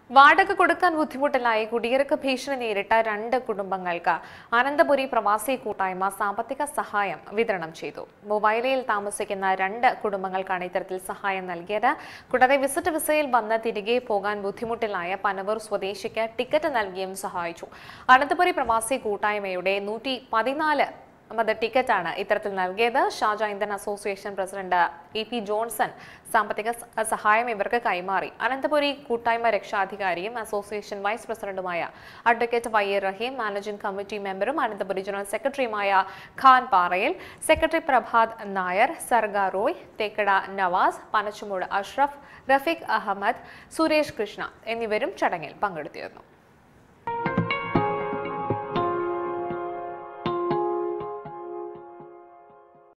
വാടക കൊടുക്കാൻ ബുദ്ധിമുട്ടിലായി കുടിയിറക്ക ഭീഷണി നേരിട്ട രണ്ട് കുടുംബങ്ങൾക്ക് അനന്തപുരി പ്രവാസി കൂട്ടായ്മ സാമ്പത്തിക സഹായം വിതരണം ചെയ്തു മൊബൈലയിൽ താമസിക്കുന്ന രണ്ട് കുടുംബങ്ങൾക്കാണ് ഇത്തരത്തിൽ സഹായം നൽകിയത് കൂടാതെ വിസിറ്റ് വിസയിൽ വന്ന് തിരികെ പോകാൻ ബുദ്ധിമുട്ടിലായ പനവൂർ സ്വദേശിക്ക് ടിക്കറ്റ് നൽകിയും സഹായിച്ചു അനന്തപുരി പ്രവാസി കൂട്ടായ്മയുടെ നൂറ്റി പതിനാല് മത ടിക്കറ്റാണ് ഇത്തരത്തിൽ നൽകിയത് Shaja Indian association president E P Johnson സാമ്പത്തിക സ- സഹായം ഇവർക്ക് കൈമാറി അനന്തപുരി കൂട്ടായ്മ രക്ഷാധികാരിയും അസോസിയേഷൻ വൈസ് പ്രസിഡന്റുമായ advocate Y A Rahim managing committee മെമ്പറും അനന്തപുരി ജനറൽ സെക്രട്ടറിയുമായ ഖാൻ പാറയിൽ സെക്രട്ടറി പ്രഭാത് നായർ സർഗ റോയ് തേക്കട നവാസ് പനച്ചുമൂട് അഷ്റഫ് റഫീഖ് അഹമ്മദ് സുരേഷ് കൃഷ്ണ എന്നിവരും ചടങ്ങിൽ പങ്കെടുത്തിരുന്നു